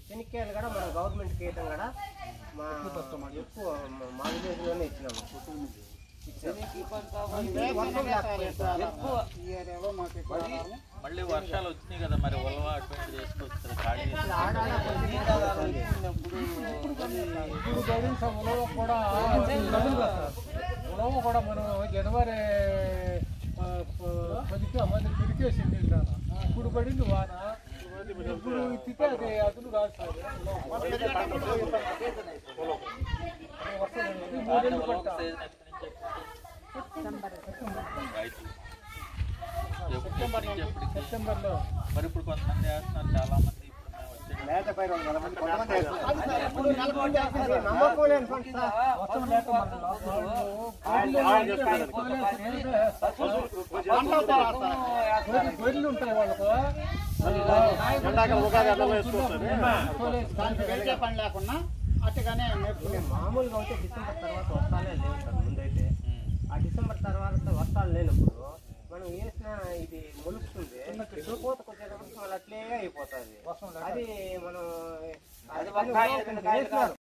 చెనిక్కాయలు కూడా మన గవర్నమెంట్కి వేయటం కూడా మా ఎక్కువ మా- మా విలేజ్లోనే ఇచ్చినాము వర్షం లేకపోయింది. ఎక్కువ ఈ ఏరియాలో మాకు ఎక్కువ ఆధారము. మళ్ళీ వర్షాలు వచ్చినాయి కదా మరి ఉలవ అటువంటి చేసుకోవచ్చు కదా ఖాళీ చేసి. ఆడాడ కొద్దిగా శీతాకాలం వచ్చినప్పుడు ఇప్పుడు పడిన ఉలవ కూడా ఉలవ కూడా మనం జనవరి ఆ, ప- పదికి మంది పిరికేసింది ఇందాక. ఇప్పుడు పడింది వాన ఇప్పుడు తిప్పి అది అదును కాదు సార్ దాని ఉలవ సీజన్ ఎక్కడి నుంచి ఎప్పటికి? రైతులు. ఎప్పటి- ఎప్పటి నుంచి ఎప్పటికి? సెప్టెంబర్లో మరి ఇప్పుడు కొంతమంది వేస్తున్నారు చాలా మంది ఇప్పుడు మేము వచ్చే లేత పైరు ఉంది కదా, కొంతమంది వేస్తారు. అది నమ్మకం లేని పంట సార్. వర్షం లేక మన గొర్రెలు ఉంటాయి వాళ్ళకు దానికి వెళ్ళే పని లేకుండా అట్టుగానే నేర్చుకునే మామూలుగా అయితే డిసెంబర్ తర్వాత వర్షాలే లేవు సార్ ముందైతే ఉమ్. ఆ డిసెంబర్ తర్వాత వర్షాలు లేనప్పుడు మనం వేసిన ఇది మొలుస్తుంది పూత కొట్టేటప్పుడు మళ్ళీ అట్లే అయిపోతుంది అది మనం అది ఒక కాయ, రెండు కాయలు కాదు.